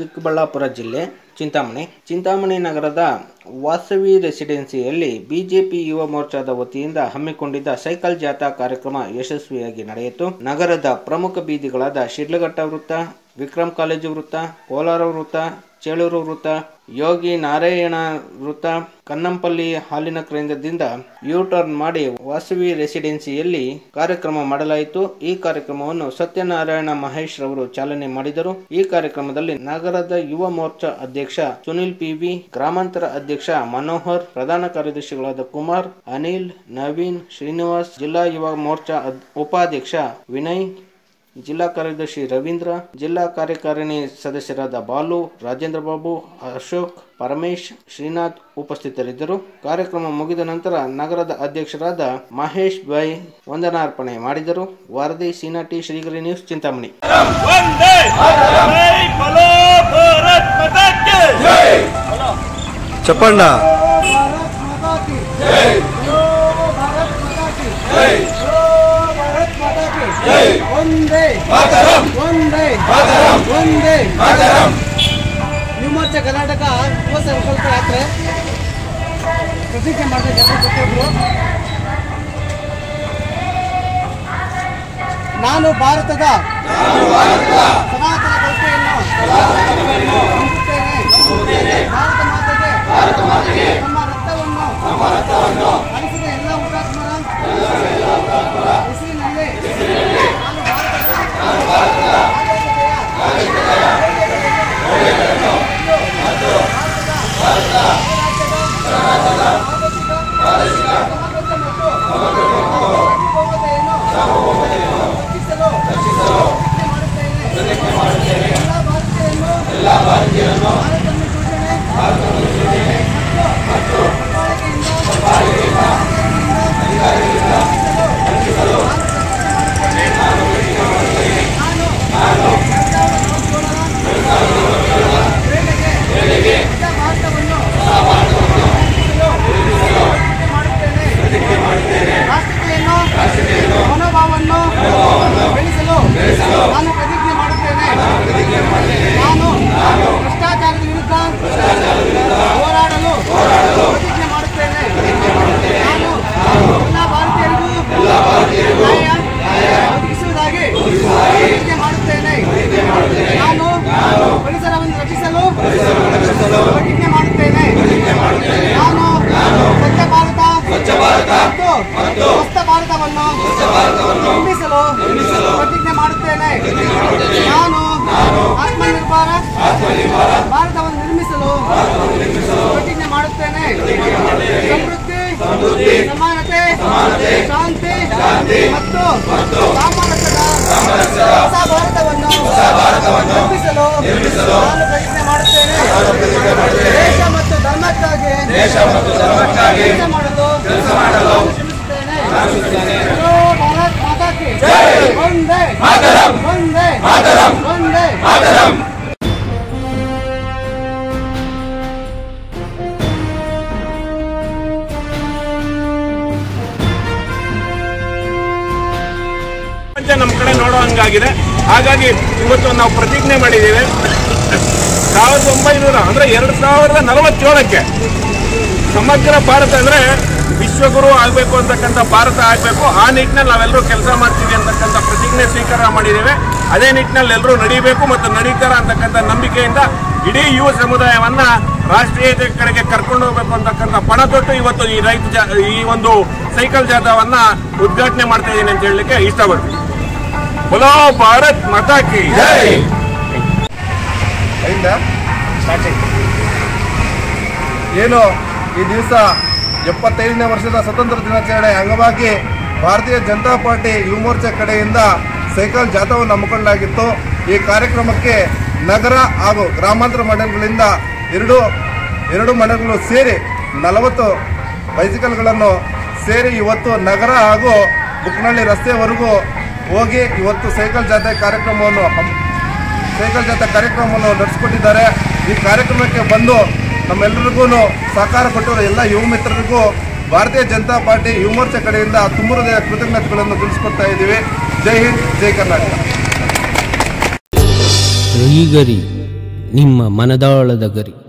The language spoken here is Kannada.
ಚಿಕ್ಕಬಳ್ಳಾಪುರ ಜಿಲ್ಲೆ ಚಿಂತಾಮಣಿ ಚಿಂತಾಮಣಿ ನಗರದ ವಾಸವಿ ರೆಸಿಡೆನ್ಸಿಯಲ್ಲಿ ಬಿಜೆಪಿ ಯುವ ಮೋರ್ಚಾದ ವತಿಯಿಂದ ಹಮ್ಮಿಕೊಂಡಿದ್ದ ಸೈಕಲ್ ಜಾಥಾ ಕಾರ್ಯಕ್ರಮ ಯಶಸ್ವಿಯಾಗಿ ನಡೆಯಿತು ನಗರದ ಪ್ರಮುಖ ಬೀದಿಗಳಾದ ಶಿಡ್ಲಘಟ್ಟ ವೃತ್ತ ವಿಕ್ರಮ್ ಕಾಲೇಜು ವೃತ್ತ ಕೋಲಾರ ವೃತ್ತ ಚೇಳೂರು ವೃತ್ತ ಯೋಗಿ ನಾರಾಯಣ ವೃತ್ತ ಕನ್ನಂಪಲ್ಲಿ ಹಾಲಿನ ಕೇಂದ್ರದಿಂದ ಯೂ ಟರ್ನ್ ಮಾಡಿ ವಾಸವಿ ರೆಸಿಡೆನ್ಸಿಯಲ್ಲಿ ಕಾರ್ಯಕ್ರಮ ಮಾಡಲಾಯಿತು ಈ ಕಾರ್ಯಕ್ರಮವನ್ನು ಸತ್ಯನಾರಾಯಣ ಮಹೇಶ್ ರವರು ಚಾಲನೆ ಮಾಡಿದರು ಈ ಕಾರ್ಯಕ್ರಮದಲ್ಲಿ ನಗರದ ಯುವ ಮೋರ್ಚಾ ಅಧ್ಯಕ್ಷ ಸುನಿಲ್ ಪಿವಿ ಗ್ರಾಮಾಂತರ ಅಧ್ಯಕ್ಷ ಮನೋಹರ್ ಪ್ರಧಾನ ಕಾರ್ಯದರ್ಶಿಗಳಾದ ಕುಮಾರ್ ಅನಿಲ್ ನವೀನ್ ಶ್ರೀನಿವಾಸ್ ಜಿಲ್ಲಾ ಯುವ ಮೋರ್ಚಾ ಅದ್- ಉಪಾಧ್ಯಕ್ಷ ವಿನಯ್ ಜಿಲ್ಲಾ ಕಾರ್ಯದರ್ಶಿ ರವೀಂದ್ರ ಜಿಲ್ಲಾ ಕಾರ್ಯಕಾರಿಣಿ ಸದಸ್ಯರಾದ ಬಾಲು ರಾಜೇಂದ್ರ ಬಾಬು ಅಶೋಕ್ ಪರಮೇಶ್ ಶ್ರೀನಾಥ್ ಉಪಸ್ಥಿತರಿದ್ದರು ಕಾರ್ಯಕ್ರಮ ಮುಗಿದ ನಂತರ ನಗರದ ಅಧ್ಯಕ್ಷರಾದ ಮಹೇಶ್ ಬೈ ವಂದನಾರ್ಪಣೆ ಮಾಡಿದರು ವರದಿ ಸೀನಾಟಿ ಶ್ರೀಗರಿ ನ್ಯೂಸ್ ಚಿಂತಾಮಣಿ वंदे जय बोलो भारत माता की చెప్పండి ಒಂದೇ ಒಂದೇ ಒಂದೇ ವಿಮೋಚ ಕರ್ನಾಟಕ ಯುವ ಸಂಕಲ್ಪ ಯಾತ್ರೆ ಪ್ರತಿಜ್ಞೆ ಮಾಡಿದ ಜನ ಪ್ರತಿಯೊಬ್ಬರು ನಾನು ಭಾರತದ ಸನಾತನ ಕಲ್ಪೆಯನ್ನು ನಂಬುತ್ತೇನೆ. ಭಾರತ ಮಾತೆಗೆ ನಮ್ಮ ರಕ್ತವನ್ನು ಹರಿಸಿದ ಎಲ್ಲ ಹುತಾತ್ಮರ ಹೆಸರಿನಲ್ಲಿ ನಾನು ಭಾರತದ ಎಲ್ಲ ಭಾರತೀಯರನ್ನು ಭಾರತವನ್ನು ಶೋಷಣೆ ರಾಷ್ಟ್ರೀಯತೆಯನ್ನು ಮನೋಭಾವವನ್ನು ಬೆಳೆಸಲು ನಾನು ಪ್ರತಿಜ್ಞೆ ಮಾಡುತ್ತೇನೆ ನಾನು ಭ್ರಷ್ಟಾಚಾರದ ವಿರುದ್ಧ ಹೋರಾಡಲು ಪ್ರತಿಜ್ಞೆ ಮಾಡುತ್ತೇನೆ ನಾನು ಎಲ್ಲ ಭಾರತೀಯರಿಗೂ ನ್ಯಾಯ ಒದಗಿಸುವುದಾಗಿ ಪ್ರತಿಜ್ಞೆ ಮಾಡುತ್ತೇನೆ ನಾನು ಪರಿಸರವನ್ನು ರಕ್ಷಿಸಲು ಪ್ರತಿಜ್ಞೆ ಮಾಡುತ್ತೇನೆ ನಾನು ಸ್ವಚ್ಛ ಭಾರತ ಮತ್ತು ಸ್ವಸ್ಥ ಭಾರತವನ್ನು ನಿರ್ಮಿಸಲು ಪ್ರತಿಜ್ಞೆ ಮಾಡುತ್ತೇನೆ ನಾನು ಆತ್ಮನಿರ್ಭರ ಭಾರತವನ್ನು ನಿರ್ಮಿಸಲು ಪ್ರತಿಜ್ಞೆ ಮಾಡುತ್ತೇನೆ ಸಮೃದ್ಧಿ ಸಮಾನತೆ ಶಾಂತಿ ಮತ್ತು ಸಾಮರಸ್ಯದ ಹೊಸ ಭಾರತವನ್ನು ನಿರ್ಮಿಸಲು ನಾನು ಪ್ರತಿಜ್ಞೆ ಮಾಡುತ್ತೇನೆ ದೇಶ ಮತ್ತು ಧರ್ಮಕ್ಕಾಗಿ ಕೆಲಸ ಮಾಡಲು ಶ್ರಮಿಸುತ್ತೇನೆ ಜೈ ಭಾರತ್ ಮಾತಾ ಕಿ ಒಂದೇ ಒಂದೇ ಒಂದೇ ಪ್ರಪಂಚ ನಮ್ಮ ಕಡೆ ನೋಡೋ ಹಂಗಾಗಿದೆ ಹಾಗಾಗಿ ಇವತ್ತು ನಾವು ಪ್ರತಿಜ್ಞೆ ಮಾಡಿದ್ದೇವೆ ಸಾವಿರದ ಒಂಬೈನೂರ ಅಂದ್ರೆ ಎರಡು ಸಾವಿರದ ನಲವತ್ತೇಳಕ್ಕೆ ಸಮಗ್ರ ಭಾರತ ಅಂದ್ರೆ ವಿಶ್ವಗುರು ಆಗಬೇಕು ಅಂತಕ್ಕಂಥ ಭಾರತ ಆಗಬೇಕು ಆ ನಿಟ್ಟಿನಲ್ಲಿ ನಾವೆಲ್ಲರೂ ಕೆಲಸ ಮಾಡ್ತೀವಿ ಅಂತಕ್ಕಂಥ ಪ್ರತಿಜ್ಞೆ ಸ್ವೀಕಾರ ಮಾಡಿದ್ದೇವೆ ಅದೇ ನಿಟ್ಟಿನಲ್ಲಿ ಎಲ್ಲರೂ ನಡೀಬೇಕು ಮತ್ತು ನಡೀತಾರ ಅಂತಕ್ಕಂಥ ನಂಬಿಕೆಯಿಂದ ಇಡೀ ಯುವ ಸಮುದಾಯವನ್ನ ರಾಷ್ಟ್ರೀಯತೆ ಕಡೆಗೆ ಕರ್ಕೊಂಡು ಹೋಗ್ಬೇಕು ಅಂತಕ್ಕಂಥ ಪಣ ತೊಟ್ಟು ಇವತ್ತು ಈ ರೈತ ಜಾ ಈ ಒಂದು ಸೈಕಲ್ ಜಾಥಾವನ್ನ ಉದ್ಘಾಟನೆ ಮಾಡ್ತಾ ಇದ್ದೀನಿ ಅಂತ ಹೇಳಲಿಕ್ಕೆ ಇಷ್ಟಪಡ್ತೀನಿ ಬಲೋ ಭಾರತ್ ಮಾತಾ ಕಿ ಅయిందా ಏನು ಈ ದಿವಸ ಎಪ್ಪತ್ತೈದನೇ ವರ್ಷದ ಸ್ವತಂತ್ರ ದಿನಾಚರಣೆ ಅಂಗವಾಗಿ ಭಾರತೀಯ ಜನತಾ ಪಾರ್ಟಿ ಯುವ ಮೋರ್ಚಾ ಕಡೆಯಿಂದ ಸೈಕಲ್ ಜಾಥಾವನ್ನು ಹಮ್ಮಿಕೊಳ್ಳಲಾಗಿತ್ತು ಈ ಕಾರ್ಯಕ್ರಮಕ್ಕೆ ನಗರ ಹಾಗೂ ಗ್ರಾಮಾಂತರ ಮಂಡಲಗಳಿಂದ ಎರಡು ಎರಡು ಮಂಡಲಗಳು ಸೇರಿ ನಲವತ್ತು ಬೈಸಿಕಲ್ಗಳನ್ನು ಸೇರಿ ಇವತ್ತು ನಗರ ಹಾಗೂ ಬುಕ್ನಳ್ಳಿ ರಸ್ತೆವರೆಗೂ ಹೋಗಿ ಇವತ್ತು ಸೈಕಲ್ ಜಾಥಾ ಕಾರ್ಯಕ್ರಮವನ್ನು ಹಮ್- ಸೈಕಲ್ ಜಾಥಾ ಕಾರ್ಯಕ್ರಮವನ್ನು ನಡೆಸಿಕೊಟ್ಟಿದ್ದಾರೆ ಈ ಕಾರ್ಯಕ್ರಮಕ್ಕೆ ಬಂದು ನಮ್ಮೆಲ್ಲರಿಗೂ ಸಹಕಾರ ಕೊಟ್ಟಿರೋ ಎಲ್ಲ ಯುವ ಮಿತ್ರರಿಗೂ ಭಾರತೀಯ ಜನತಾ ಪಾರ್ಟಿ ಯುವ ಮೋರ್ಚಾ ಕಡೆಯಿಂದ ತುಂಬ ಹೃದಯ ಕೃತಜ್ಞತೆಗಳನ್ನು ತಿಳಿಸ್ಕೊಡ್ತಾ ಇದ್ದೀವಿ ಜೈ ಹಿಂದ್ ಜೈ ಕರ್ನಾಟಕ ಶ್ರೀಗರಿ ನಿಮ್ಮ ಮನದಾಳದ ಗರಿ